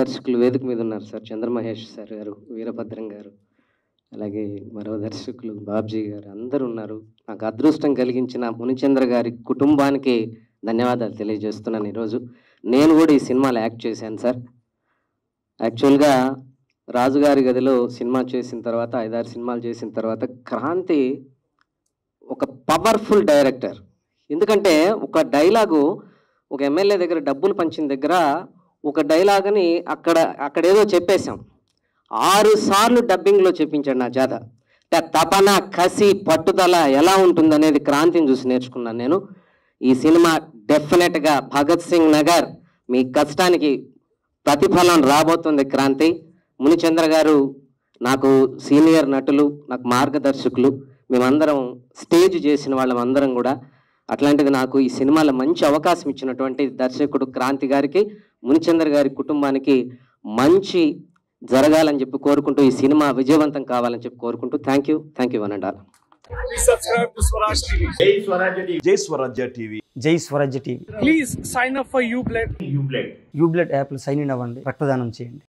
దర్శకులు వేదిక మీద ఉన్నారు సార్ చంద్రమహేష్ సార్ గారు వీరభద్రం గారు అలాగే మరో దర్శకులు బాబ్జీ గారు అందరూ ఉన్నారు నాకు అదృష్టం కలిగించిన మునిచంద్ర గారి కుటుంబానికి ధన్యవాదాలు తెలియజేస్తున్నాను ఈరోజు నేను కూడా ఈ సినిమాలో యాక్ట్ చేశాను సార్ యాక్చువల్గా రాజుగారి గదిలో సినిమా చేసిన తర్వాత ఐదారు సినిమాలు చేసిన తర్వాత క్రాంతి ఒక పవర్ఫుల్ డైరెక్టర్ ఎందుకంటే ఒక డైలాగు ఒక ఎమ్మెల్యే దగ్గర డబ్బులు పంచిన దగ్గర ఒక డైలాగ్ని అక్కడ అక్కడేదో చెప్పేశాం ఆరు సార్లు డబ్బింగ్లో చెప్పించాడు నా చేత అంటే తపన కసి పట్టుదల ఎలా ఉంటుందనేది క్రాంతిని చూసి నేర్చుకున్నాను నేను ఈ సినిమా డెఫినెట్గా భగత్ సింగ్ నగర్ మీ కష్టానికి ప్రతిఫలం రాబోతుంది క్రాంతి మునిచంద్ర గారు నాకు సీనియర్ నటులు నాకు మార్గదర్శకులు మేమందరం స్టేజ్ చేసిన వాళ్ళం అందరం కూడా అట్లాంటిది నాకు ఈ సినిమాలో మంచి అవకాశం ఇచ్చినటువంటి దర్శకుడు క్రాంతి గారికి మునిచంద్ర గారి కుటుంబానికి మంచి జరగాలని చెప్పి కోరుకుంటూ ఈ సినిమా విజయవంతం కావాలని చెప్పి కోరుకుంటూ thank you thank you one and all Please subscribe to Swaraj TV. జై స్వరాజ్య టీవీ జై స్వరాజ్య టీవీ జై Swarajya TV Please sign up for UBLED. యూబ్లెట్ యూబ్లెట్ యాప్లో సైన్ ఇన్ అవ్వండి రక్తదానం చేయండి